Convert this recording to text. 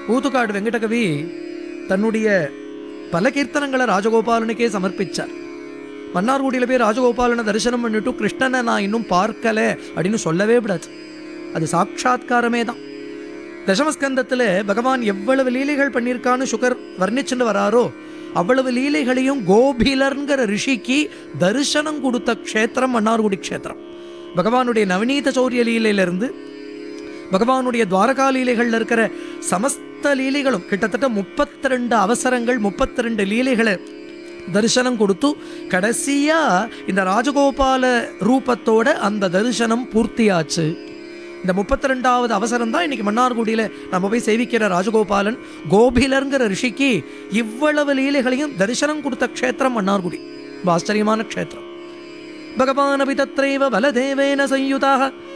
ஊத்துக்காடு வெங்கடகவி தன்னுடைய பல கீர்த்தனங்களை ராஜகோபாலனுக்கே சமர்ப்பிச்சார் மன்னார்குடியில் போய் ராஜகோபாலனை தரிசனம் பண்ணிட்டு கிருஷ்ணனை நான் இன்னும் பார்க்கல அப்படின்னு சொல்லவே விடாது அது சாட்சாத்காரமே தான் தசமஸ்கந்தத்தில் பகவான் எவ்வளவு லீலைகள் பண்ணியிருக்கான்னு சுகர் வர்ணிச்சுட்டு வராரோ அவ்வளவு லீலைகளையும் கோபிலர்ங்கிற ரிஷிக்கு தரிசனம் கொடுத்த க்ஷேத்திரம் மன்னார்குடி க்ஷேத்திரம் பகவானுடைய நவநீத சௌரிய லீலையிலிருந்து பகவானுடைய துவாரகா லீலைகள்ல இருக்கிற சமஸ்த லீலைகளும் கிட்டத்தட்ட முப்பத்தி ரெண்டு அவசரங்கள் முப்பத்தி ரெண்டு லீலைகளை தரிசனம் கொடுத்து கடைசியா இந்த ராஜகோபால ரூபத்தோட அந்த தரிசனம் பூர்த்தியாச்சு இந்த முப்பத்தி ரெண்டாவது அவசரம் தான் இன்னைக்கு மன்னார்குடியில நம்ம போய் சேவிக்கிற ராஜகோபாலன் கோபிலர்ங்கிற ரிஷிக்கு இவ்வளவு லீலைகளையும் தரிசனம் கொடுத்த க்ஷேத்திரம் மன்னார்குடி ரொம்ப ஆச்சரியமான க்ஷேத்திரம் பகவானபி தத்ரைவ பலதேவேன சயுதாக